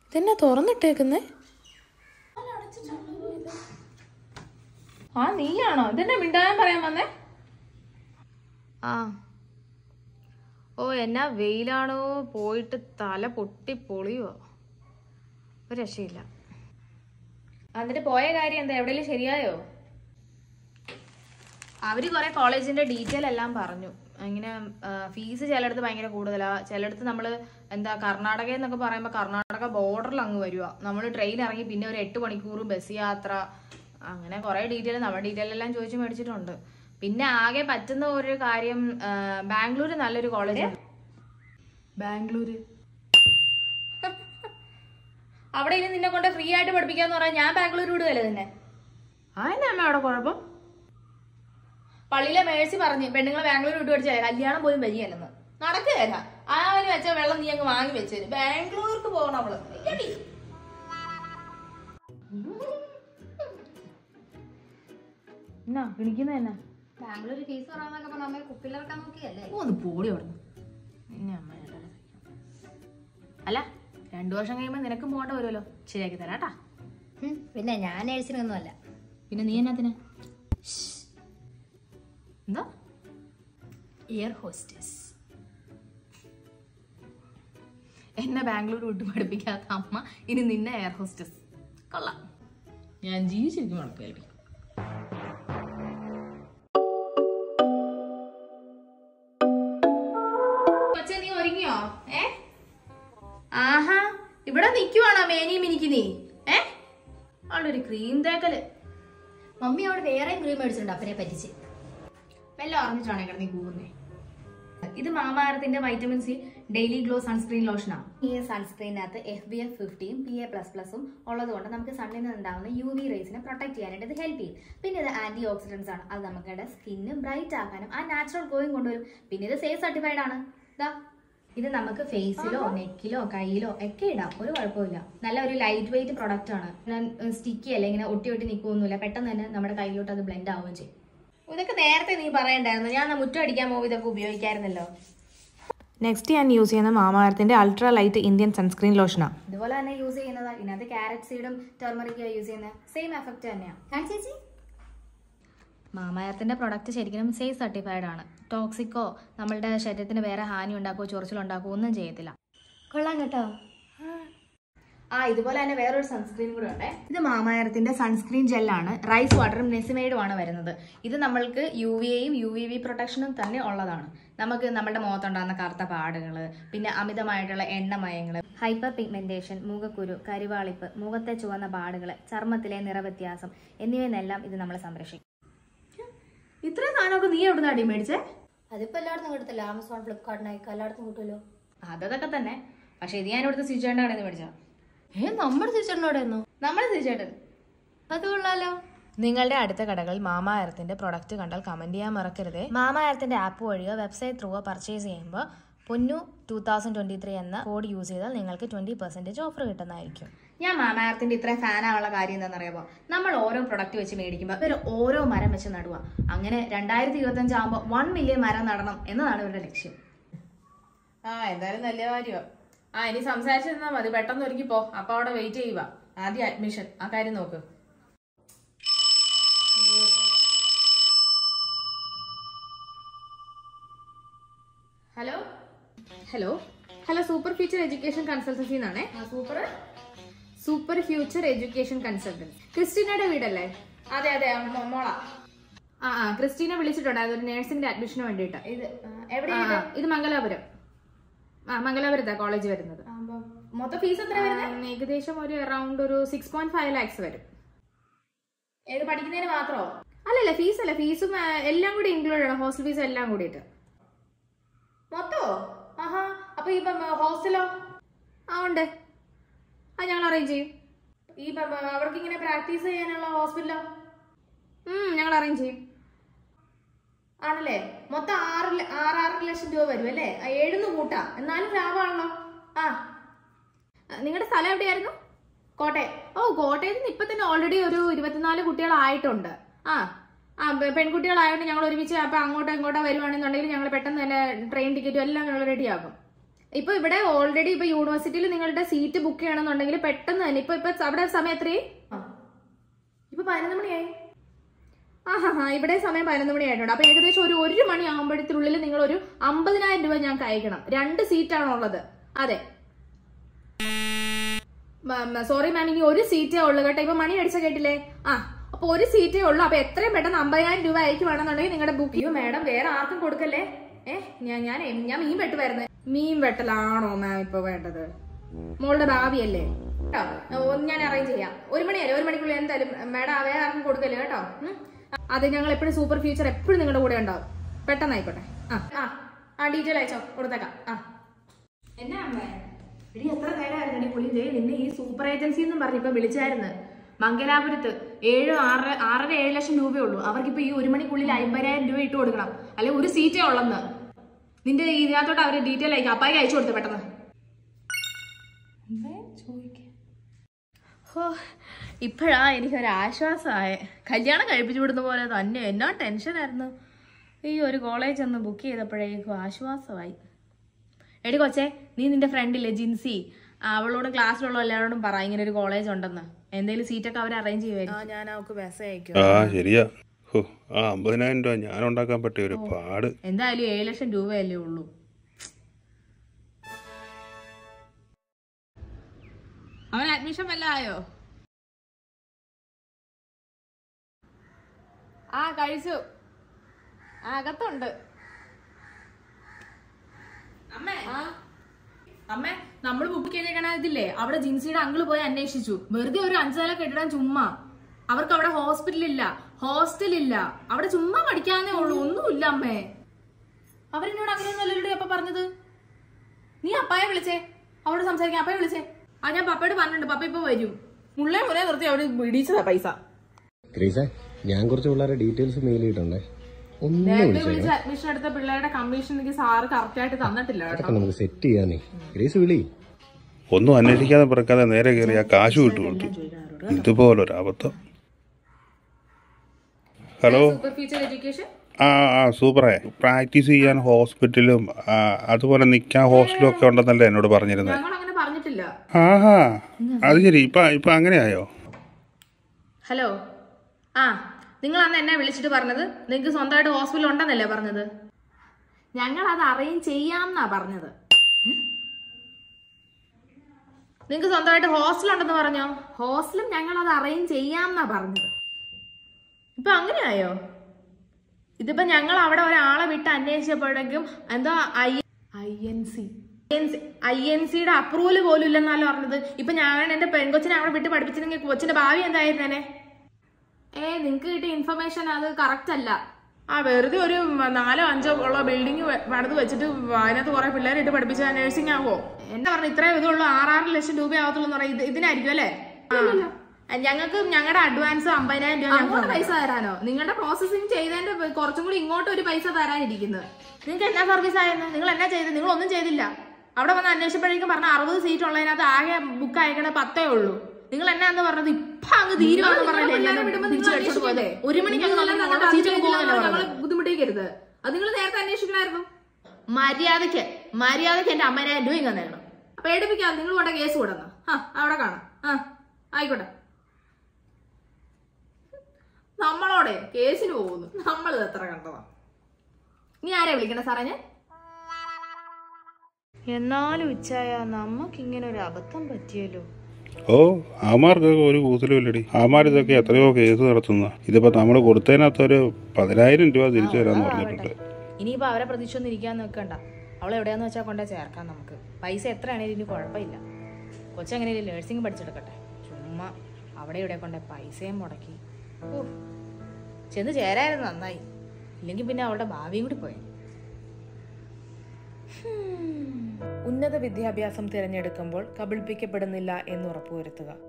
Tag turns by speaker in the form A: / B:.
A: ഇതെന്നാ തുറന്നിട്ടേക്കുന്നേ
B: ആ നീയാണോ ഇതെന്നെ മിണ്ടാൻ പറയാൻ വന്നേ
C: ആ ഓ എന്നാ വെയിലാണോ പോയിട്ട് തല പൊട്ടി പൊളിയോ ഒരു രക്ഷയില്ല
B: എന്നിട്ട് പോയ കാര്യം എന്താ എവിടെയെങ്കിലും ശരിയായോ
C: അവര് കുറെ കോളേജിന്റെ ഡീറ്റെയിൽ എല്ലാം പറഞ്ഞു ഇങ്ങനെ ഫീസ് ചിലയിടത്ത് ഭയങ്കര കൂടുതലാ ചിലയിടത്ത് നമ്മൾ എന്താ കർണാടക എന്നൊക്കെ പറയുമ്പോൾ കർണാടക ബോർഡറിൽ അങ്ങ് വരുക നമ്മൾ ട്രെയിൻ ഇറങ്ങി പിന്നെ ഒരു എട്ട് മണിക്കൂർ ബസ് യാത്ര അങ്ങനെ കുറെ ഡീറ്റെയിൽ നമ്മുടെ ഡീറ്റെയിൽ എല്ലാം ചോദിച്ചു മേടിച്ചിട്ടുണ്ട് പിന്നെ ആകെ പറ്റുന്ന ഒരു കാര്യം ആ, ബാംഗ്ലൂർ നല്ലൊരു കോളേജ്
B: ബാംഗ്ലൂര് അവിടെ ഇനി നിന്നെ കൊണ്ട് ഫ്രീ ആയിട്ട് പഠിപ്പിക്കാന്ന് പറയാൻ ഞാൻ ബാംഗ്ലൂർ വിടുകയല്ലേ നിന്നെ
C: ആ എന്നാ അമ്മ അവിടെ കുഴപ്പം
B: പള്ളിയിലെ മേഴ്സി പറഞ്ഞു പെണ്ണുങ്ങളെ ബാംഗ്ലൂർ വിട്ടു പഠിച്ചാലേ കല്യാണം പോലും വരികയല്ലെന്ന് നടക്കുകയല്ല അവന് വെച്ച വെള്ളം നീ അങ്ങ് വാങ്ങി വെച്ചേര് ബാംഗ്ലൂർക്ക് പോകണം അവള് ഇയ്യടി.
C: എന്നാ കിണിക്കുന്ന എന്നാ
D: ബാംഗ്ലൂർ ഫീസ് പറയാന്നൊക്കെ പറഞ്ഞ അമ്മ കുപ്പിലിറക്കാൻ നോക്കിയല്ലേ
B: ഒന്ന് പോടി അവിടുന്ന്
C: പിന്നെ അമ്മ ഏട്ടാ അല്ല രണ്ടു വർഷം കഴിയുമ്പോൾ നിനക്കും പോകേണ്ട വരുമല്ലോ ശരിയാക്കി തരാട്ടാ
D: ഉം, പിന്നെ ഞാൻ നേഴ്സിനൊന്നും അല്ല
C: പിന്നെ നീ എന്നാത്തിന് എന്താ
D: എയർ ഹോസ്റ്റസ്
C: എന്നെ ബാംഗ്ലൂർ വിട്ട് പഠിപ്പിക്കാത്ത അമ്മ ഇനി നിന്നെ എയർ ഹോസ്റ്റസ് കൊള്ളാം
B: ഞാൻ ജീവിച്ചിരിക്കും ഉറപ്പായിരിക്കും കൊച്ചേ നീ ഒരുങ്ങിയോ ഏ ആഹാ ഇവിടെ നിക്കുവാണോ മേനിയും എനിക്ക് നീ ഏ അവളൊരു ക്രീം തേക്കല്
D: മമ്മി അവിടെ വേറെയും ക്രീം മേടിച്ചിട്ടുണ്ട് അപ്പനെ പറ്റിച്ച്
B: വല്ല അറിഞ്ഞിട്ടാണേ കിടന്ന് നീ കൂവുന്നേ ഇത് മാമാരത്തിന്റെ vitamin C daily glow sunscreen ലോഷനാ
D: ഈ സൺസ്ക്രീനകത്ത് എഫ് ബി എഫ് ഫിഫ്റ്റിയും പി എ പ്ലസ് പ്ലസും ഉള്ളത് കൊണ്ട് നമുക്ക് സണ്ണിൽ നിന്ന് ഉണ്ടാകുന്ന യു വി റേസിനെ പ്രൊട്ടക്ട് ചെയ്യാനായിട്ട് ഇത് ഹെൽപ്പ് ചെയ്യും പിന്നെ ഇത് ആന്റി ഓക്സിഡൻസ് ആണ് അത് നമ്മുടെ സ്കിന്ന് ബ്രൈറ്റ് ആക്കാനും ആ നാച്ചുറൽ ഗ്ലോയും കൊണ്ടുവരും പിന്നെ ഇത് സേഫ് സർട്ടിഫൈഡ് ആണ് ഇതാ ഇത് നമുക്ക് ഫേസിലോ നെക്കിലോ കയ്യിലോ ഒക്കെ ഇടാം ഒരു കുഴപ്പമില്ല നല്ല ഒരു ലൈറ്റ് വെയിറ്റ് പ്രൊഡക്റ്റ് ആണ് സ്റ്റിക്കി അല്ല ഇങ്ങനെ ഒട്ടി ഒട്ടി നിൽക്കുകയൊന്നുമില്ല പെട്ടെന്ന് തന്നെ നമ്മുടെ കയ്യിലോട്ട് അത് ബ്ലെൻഡ് ആവുകയും ചെയ്യും
B: ഇതൊക്കെ നേരത്തെ നീ പറയണ്ടായിരുന്നു ഞാൻ മുറ്റം അടിക്കാൻ പോകുമ്പോൾ ഇതൊക്കെ ഉപയോഗിക്കായിരുന്നല്ലോ
A: നെക്സ്റ്റ് ഞാൻ യൂസ് ചെയ്യുന്ന മാമാരത്തിന്റെ അൾട്രാ ലൈറ്റ് ഇന്ത്യൻ സൺസ്ക്രീൻ ലോഷനാണ്
D: ഇതുപോലെ തന്നെ യൂസ് ചെയ്യുന്നത് ഇതിനകത്ത് ക്യാരറ്റ് സീഡും ടെർമറിക്കും യൂസ് ചെയ്യുന്നത് സെയിം എഫക്റ്റ് തന്നെയാണ് ചേച്ചി മാമായത്തിന്റെ പ്രൊഡക്റ്റ് ശരിക്കും സേഫ് സർട്ടിഫൈഡ് ആണ് ടോക്സിക്കോ നമ്മളുടെ ശരീരത്തിന് വേറെ ഹാനി ഉണ്ടാക്കുകയോ ചൊറിച്ചിലുണ്ടാക്കുകയോ ഒന്നും ചെയ്യത്തില്ല കൊള്ളാം കേട്ടോ
B: ആ ഇതുപോലെ തന്നെ വേറൊരു സൺസ്ക്രീൻ കൂടെ ഉണ്ടേ ഇത് മാമായരത്തിന്റെ സൺസ്ക്രീൻ ജെല്ലാണ് റൈസ് വാട്ടറും നെസിമൈഡും ആണ് വരുന്നത് ഇത് നമ്മൾക്ക് യു വി എയും യു വി വി പ്രൊട്ടക്ഷനും തന്നെ ഉള്ളതാണ് നമുക്ക് നമ്മുടെ മുഖത്തുണ്ടാകുന്ന കറുത്ത പാടുകൾ പിന്നെ അമിതമായിട്ടുള്ള എണ്ണമയങ്ങൾ
D: ഹൈപ്പർ പിഗ്മെന്റേഷൻ മുഖക്കുരു കരിവാളിപ്പ് മുഖത്തെ ചുവന്ന പാടുകൾ ചർമ്മത്തിലെ നിറവ്യത്യാസം എന്നിവയെന്നെല്ലാം ഇത് നമ്മളെ സംരക്ഷിക്കും
B: ഇത്രയും സാധനമൊക്കെ നീ എവിടെ അടി മേടിച്ചേ
D: അതിപ്പോ എല്ലായിടത്തും കിട്ടത്തില്ല ആമസോൺ ഫ്ലിപ്കാർട്ട് നൈക്ക് എല്ലായിടത്തും കിട്ടുമല്ലോ
B: അതൊക്കെ തന്നെ പക്ഷെ ഇത് ഞാൻ ഇവിടുത്തെ സ്വിച്ചേണ്ട കടയിൽ നിന്ന് മേടിച്ചാ
D: ഏ നമ്മുടെ ചേച്ചനോടെന്നോ
B: നമ്മുടെ സ്വിച്ചേട്ടൻ
D: അത് കൊള്ളാലോ
A: നിങ്ങളുടെ അടുത്ത കടകളിൽ മാമാ എർത്തിന്റെ പ്രൊഡക്റ്റ് കണ്ടാൽ കമന്റ് ചെയ്യാൻ മറക്കരുതേ
D: മാമ എർത്തിന്റെ ആപ്പ് വഴിയോ വെബ്സൈറ്റ് ത്രൂവോ പർച്ചേസ് ചെയ്യുമ്പോൾ Ponnu two thousand twenty three എന്ന കോഡ് യൂസ് ചെയ്താൽ നിങ്ങൾക്ക് ട്വന്റി പെർസെന്റേജ് ഓഫർ കിട്ടുന്നതായിരിക്കും
B: ഞാൻ മാമായത്തിന്റെ ഇത്രയും ഫാനാനുള്ള കാര്യം എന്താണെന്നറിയാമോ നമ്മൾ ഓരോ പ്രൊഡക്റ്റ് വെച്ച് മേടിക്കുമ്പോൾ ഇവർ ഓരോ മരം വെച്ച് നടുക അങ്ങനെ രണ്ടായിരത്തി ഇരുപത്തഞ്ച് ആകുമ്പോൾ വൺ മില്യൺ മരം നടണം എന്നതാണ് ഇവരുടെ ലക്ഷ്യം ആ എന്തായാലും നല്ല കാര്യമാണ് ആ ഇനി സംസാരിച്ചിരുന്നാൽ മതി പെട്ടെന്ന് ഒരുക്കി പോ അപ്പൊ അവിടെ വെയിറ്റ് ചെയ്യുക ആദ്യം അഡ്മിഷൻ ആ കാര്യം നോക്ക് hello hello hello super future education consultancy എന്നാണേ super super future education consultants ക്രിസ്റ്റീനയുടെ വീടല്ലേ അതെ അതെ മോ- മോളാ ആ ആ ക്രിസ്റ്റീനെ വിളിച്ചിട്ടുണ്ട് ഒരു നേഴ്സിംഗിന്റെ അഡ്മിഷന് വേണ്ടിയിട്ട് ഇത് എവിടെയാണ് ഇത് മംഗലാപുരം ആ മംഗലാപുരത്താ കോളേജ് വരുന്നത് മൊത്തം ഫീസ് എത്ര വരുന്നത് ഏകദേശം ഒരു അറൌണ്ട് ഒരു സിക്സ് പോയിന്റ് ഫൈവ് ലാക്സ് വരും ഏത് പഠിക്കുന്നതിന് മാത്രമോ അല്ലല്ല ഫീസ് അല്ല ഫീസും ആ, എല്ലാം കൂടി ഇൻക്ലൂഡ് ആണ് ഹോസ്റ്റൽ ഫീസ് എല്ലാം കൂടിയിട്ട് മൊത്തോ ആഹാ അപ്പൊ ഈ ഹോസ്റ്റലോ ആ ഉണ്ട് ആ ഞങ്ങൾ അറേഞ്ച് ചെയ്യും ഈ ഇപ്പം അവർക്ക് ഇങ്ങനെ പ്രാക്ടീസ് ചെയ്യാനുള്ള ഹോസ്പിറ്റലോ ഉം ഞങ്ങൾ അറേഞ്ച് ചെയ്യും ആണല്ലേ മൊത്തം ആറ് ല- ആറ് ആറ് ലക്ഷം രൂപ വരും അല്ലേ ആ, ഏഴുന്ന് കൂട്ടാം എന്നാലും ലാഭമാണല്ലോ ആ നിങ്ങളുടെ സ്ഥലം എവിടെയായിരുന്നു കോട്ടയം ഓ കോട്ടയത്ത് നിന്ന് ഇപ്പൊ തന്നെ ഓൾറെഡി ഒരു ഇരുപത്തിനാല് കുട്ടികളായിട്ടുണ്ട് ആ ആ പെ- പെൺകുട്ടികളായതുകൊണ്ട് ഞങ്ങൾ ഒരുമിച്ച് അപ്പൊ അങ്ങോട്ടോ ഇങ്ങോട്ടോ വരുവാണെന്നുണ്ടെങ്കിൽ ഞങ്ങൾ പെട്ടെന്ന് തന്നെ ട്രെയിൻ ടിക്കറ്റും എല്ലാം ഞങ്ങൾ റെഡിയാക്കും ഇപ്പൊ ഇവിടെ ഓൾറെഡി ഇപ്പൊ യൂണിവേഴ്സിറ്റിയിൽ നിങ്ങളുടെ സീറ്റ് ബുക്ക് ചെയ്യണമെന്നുണ്ടെങ്കിൽ പെട്ടെന്ന് തന്നെ ഇപ്പൊ ഇപ്പൊ അവിടെ സമയം എത്രയായി ആ. ഇപ്പൊ പതിനൊന്ന് മണിയായി ആ ഹാ ഹാ ഇവിടെ സമയം പതിനൊന്ന് മണിയായിട്ടുണ്ട് അപ്പൊ ഏകദേശം ഒരു ഒരു മണി ആകുമ്പോഴത്തിനുള്ളിൽ നിങ്ങൾ ഒരു അമ്പതിനായിരം രൂപ ഞങ്ങൾക്ക് അയക്കണം രണ്ട് സീറ്റാണ് ഉള്ളത് അതെ സോറി മാം ഇനി ഒരു സീറ്റേ ഉള്ളൂ കേട്ടോ ഇപ്പൊ മണി അടിച്ച കേട്ടില്ലേ ആ അപ്പൊ ഒരു സീറ്റേ ഉള്ളൂ അപ്പൊ എത്രയും പെട്ടെന്ന് അമ്പതിനായിരം രൂപ അയക്കുവാണെന്നുണ്ടെങ്കിൽ നിങ്ങളുടെ ബുക്ക് ചെയ്യൂ മാഡം വേറെ ആർക്കും കൊടുക്കല്ലേ ഏ ഞാൻ ഞാൻ ഞാൻ മീൻ വെട്ടുമായിരുന്നു മീൻ വെട്ടലാണോ മാം ഇപ്പൊ വേണ്ടത് മോളുടെ ഭാവിയല്ലേ കേട്ടോ ഓ, ഞാൻ അറേഞ്ച് ചെയ്യാം ഒരു മണിയല്ലേ ഒരു മണിക്കുള്ളിൽ എന്തായാലും മാഡം വേറെ ആർക്കും കൊടുക്കല്ലേ കേട്ടോ ഉം. അത് ഞങ്ങൾ എപ്പോഴും സൂപ്പർ ഫ്യൂച്ചർ എപ്പോഴും നിങ്ങളുടെ കൂടെ ഉണ്ടാവും പെട്ടെന്ന് ആയിക്കോട്ടെ ആ ആ ആ ഡീറ്റെയിൽ അയച്ചോ കൊടുത്തേക്കാം ആ എന്നാ അമ്മേ
C: എടി എത്ര നേരമായിരുന്നു നീ പുള്ളി ചെയ്ത് നിന്നെ ഈ സൂപ്പർ ഏജൻസി എന്നും പറഞ്ഞു ഇപ്പൊ വിളിച്ചായിരുന്നു മംഗലാപുരത്ത് ഏഴ് ആറ് ആറര ഏഴ് ലക്ഷം രൂപയേ ഉള്ളൂ അവർക്കിപ്പോ ഈ ഒരു മണിക്കുള്ളിൽ അമ്പതിനായിരം രൂപ ഇട്ട് കൊടുക്കണം അല്ലെ ഒരു സീറ്റേ ഉള്ളെന്ന് നിന്റെ ഇതിനകത്തോട്ട് അവര് ഡീറ്റെയിൽ അയക്കാം അപ്പായിക്ക് അയച്ചു കൊടുത്തു പെട്ടെന്ന് ഹോ ഇപ്പോഴാ എനിക്കൊരു ആശ്വാസമായ കല്യാണം കഴിപ്പിച്ചു വിടുന്ന പോലെ തന്നെ എന്നാ ടെൻഷനായിരുന്നു ഈ ഒരു കോളേജ് ഒന്ന് ബുക്ക് ചെയ്തപ്പോഴേക്കും ആശ്വാസമായി എടി കൊച്ചേ നീ നിന്റെ ഫ്രണ്ടില്ലേ ജിൻസി അവളോട് ക്ലാസ്സിലുള്ള എല്ലാവരോടും പറ ഇങ്ങനെ ഒരു കോളേജ് ഉണ്ടെന്ന് എന്തെങ്കിലും സീറ്റൊക്കെ അവർ അറേഞ്ച് ചെയ്യുമായിരിക്കും ഞാൻ അവൾക്ക് മെസ്സേജ് അയക്കും
E: ആ ശരിയാ ഹോ ആ അമ്പതിനായിരം രൂപ ഞാൻ ഉണ്ടാക്കാൻ പറ്റിയ ഒരു പാട്
C: എന്തായാലും ഏഴ് ലക്ഷം രൂപയല്ലേ ഉള്ളൂ അവൻ അഡ്മിഷൻ വല്ല ആയോ ആ കഴിച്ചു ആ അകത്തുണ്ട് അമ്മേ അമ്മേ നമ്മൾ ബുക്ക് ചെയ്തേക്കണ ഇതില്ലേ അവിടെ ജിൻസിയുടെ അങ്കിള് പോയി അന്വേഷിച്ചു വെറുതെ ഒരു അഞ്ചു നില കെട്ടിടാൻ ചുമ്മാ അവർക്ക് അവിടെ ഹോസ്പിറ്റലില്ല ഹോസ്റ്റലില്ല അവിടെ ചുമ്മാ പഠിക്കാന്നേ ഉള്ളൂ ഒന്നുമില്ല അമ്മേ അവരെന്നോട് അങ്ങനെയൊന്നും അല്ലല്ലോ അപ്പ പറഞ്ഞത് നീ അപ്പായെ വിളിച്ചേ അവരോട് സംസാരിക്കാൻ അപ്പായെ വിളിച്ചേ ആ ഞാൻ പപ്പയോട് പറഞ്ഞിട്ടുണ്ട് പപ്പ ഇപ്പൊ വരും മുള്ളേ മുന്നേ നിർത്തി അവിടെ ഇടിച്ചതാ പൈസ
F: ഗ്രീസേ ഞാൻ കുറച്ച് പിള്ളേരുടെ ഡീറ്റെയിൽസ് മെയിൽ ചെയ്തിട്ടുണ്ടേ ഒന്ന്
C: നേരത്തെ
F: വിളിച്ചേക്കാം
C: വിളിച്ച് അഡ്മിഷൻ എടുത്ത പിള്ളേരുടെ കമ്മീഷൻ എനിക്ക് സാറ് കറക്റ്റ് ആയിട്ട് തന്നിട്ടില്ല കേട്ടോ
F: അതൊക്കെ നമുക്ക് സെറ്റ് ചെയ്യാന്നേ ഗ്രേസ് വിളി
E: ഒന്നും അന്വേഷിക്കാതെ പിറക്കാതെ നേരെ കയറി ആ കാശ് വിട്ടു കൊടുത്തു ഇതുപോലൊരു അബദ്ധം ഹലോ
B: സൂപ്പർ ഫ്യൂച്ചർ എഡ്യൂക്കേഷൻ
E: ആ ആ സൂപ്പറേ പ്രാക്ടീസ് ചെയ്യാൻ ഹോസ്പിറ്റലും ആ, അതുപോലെ നിൽക്കാൻ ഹോസ്റ്റലും ഒക്കെ ഉണ്ടെന്നല്ലേ എന്നോട് പറഞ്ഞിരുന്നത്
C: ഞങ്ങൾ അങ്ങനെ പറഞ്ഞിട്ടില്ല
E: ആഹാ അത് ശരി ഇപ്പൊ ഇപ്പൊ അങ്ങനെയായോ
C: ഹലോ ആ നിങ്ങൾ അന്ന് എന്നെ വിളിച്ചിട്ട് പറഞ്ഞത് നിങ്ങൾക്ക് സ്വന്തമായിട്ട് ഹോസ്പിറ്റൽ ഉണ്ടെന്നല്ലേ പറഞ്ഞത് ഞങ്ങൾ അത് അറേഞ്ച് ചെയ്യാമെന്നാ പറഞ്ഞത് നിങ്ങൾക്ക് സ്വന്തമായിട്ട് ഹോസ്റ്റൽ ഉണ്ടെന്ന് പറഞ്ഞോ
B: ഹോസ്റ്റലും ഞങ്ങൾ അത് അറേഞ്ച് ചെയ്യാമെന്നാ പറഞ്ഞത്
C: ഇപ്പൊ അങ്ങനെയായോ ഇതിപ്പോ ഞങ്ങൾ അവിടെ ഒരാളെ വിട്ട് അന്വേഷിച്ചപ്പോഴേക്കും എന്താ I I N C I N സിയുടെ അപ്രൂവൽ പോലും ഇല്ലെന്നല്ലോ പറഞ്ഞത് ഇപ്പൊ ഞാൻ എന്റെ പെൺകൊച്ചിനെ അവിടെ വിട്ട് പഠിപ്പിച്ചിരുന്നെങ്കിൽ കൊച്ചിന്റെ ഭാവി എന്തായിരുന്നേനെ
B: ഏ നിങ്ങക്ക് കിട്ടിയ ഇൻഫർമേഷൻ അത് കറക്റ്റ് അല്ല
C: ആ വെറുതെ ഒരു മ- നാലോ അഞ്ചോ ഉള്ള ബിൽഡിംഗ് പണിത് വെച്ചിട്ട് അതിനകത്ത് കുറെ പിള്ളേരെ ഇട്ട് പഠിപ്പിച്ച നഴ്സിംഗ് ആവോ എന്താ പറഞ്ഞ ഇത്രയും ഇതുള്ളൂ ആറാറ് ലക്ഷം രൂപ ആവത്തുള്ളൂ എന്ന് പറയാം ഇത് ഇതിനായിരിക്കും അല്ലേ ഞങ്ങൾക്ക് ഞങ്ങളുടെ അഡ്വാൻസ് അമ്പതിനായിരം രൂപ ഞങ്ങൾക്ക്
B: അങ്ങോട്ട്
C: തന്നു.
B: പൈസ തരാനോ നിങ്ങളുടെ പ്രോസസ്സിംഗ് ചെയ്തതിന്റെ കുറച്ചും കൂടി ഇങ്ങോട്ട് ഒരു പൈസ തരാനിരിക്കുന്നത്
C: നിങ്ങൾക്ക് എന്നാ സർവീസ് ആയിരുന്നു നിങ്ങൾ എന്നാ ചെയ്തത് നിങ്ങൾ ഒന്നും ചെയ്തില്ല അവിടെ വന്ന് അന്വേഷിച്ചപ്പോഴേക്കും പറഞ്ഞ അറുപത് സീറ്റ് ഉള്ളതിനകത്ത് ആകെ ബുക്ക് അയക്കണ പത്തേ ഉള്ളൂ നിങ്ങൾ എന്നാന്ന് പറഞ്ഞത് ഇപ്പൊ അങ്ങ് തീരുമാനം
B: നിങ്ങളെ പിള്ളേരെ വിടുമ്പോ നിങ്ങൾ അന്വേഷിക്കണ്ടേ?
C: ഒരു മണിക്കൊക്കെ
B: നിങ്ങൾ
C: നമുക്ക്
B: നല്ല
C: സീറ്റ്
B: നല്ല
C: പോകുമല്ലോ
B: ഞങ്ങളെ ബുദ്ധിമുട്ടിക്കരുത് അത് നിങ്ങൾ നേരത്തെ അന്വേഷിക്കണമായിരുന്നു
C: മര്യാദക്ക് മര്യാദക്ക് എന്റെ അമ്പതിനായിരം രൂപ ഇങ്ങനെ തരണം
B: പേടിപ്പിക്കാതെ നിങ്ങൾ കൊണ്ട കേസ് കൊടുന്നു ആ അവിടെ കാണാം ആ ആയിക്കോട്ടെ നമ്മളോടെ കേസിന് പോകുന്നു നമ്മൾ ഇത് എത്ര കണ്ടതാ ഇനി ആരെ വിളിക്കണ സാറേ ഞാൻ
C: എന്നാലും ഉച്ചായ നമുക്കിങ്ങനെ ഒരു അബദ്ധം പറ്റിയല്ലോ
E: ഓ ആമാർക്കൊക്കെ ഒരു കൂസലുമില്ലടി ആമാർ ഇതൊക്കെ എത്രയോ കേസ് നടത്തുന്ന ഇതിപ്പോ നമ്മൾ കൊടുത്തതിനകത്ത് ഒരു പതിനായിരം രൂപ തിരിച്ചു തരാന്ന് പറഞ്ഞിട്ടുണ്ട്
C: ഇനിയിപ്പോ അവരെ പ്രതീക്ഷ ഒന്നും ഇരിക്കാൻ നിൽക്കണ്ട അവളെ എവിടെയാന്ന് വെച്ചാൽ കൊണ്ടേ ചേർക്കാം നമുക്ക് പൈസ എത്രയാണേലും ഇനി കുഴപ്പമില്ല കൊച്ചെങ്ങനെയും നേഴ്സിംഗ് പഠിച്ചെടുക്കട്ടെ ചുമ്മാ അവിടെ ഇവിടെ കൊണ്ടേ പൈസയും മുടക്കി ഓ ചെന്ന് ചേരായിരുന്നു നന്നായി ഇല്ലെങ്കിൽ പിന്നെ അവളുടെ ഭാവിയും കൂടി പോയി ഉന്നത വിദ്യാഭ്യാസം തിരഞ്ഞെടുക്കുമ്പോൾ കബളിപ്പിക്കപ്പെടുന്നില്ല എന്ന് ഉറപ്പുവരുത്തുക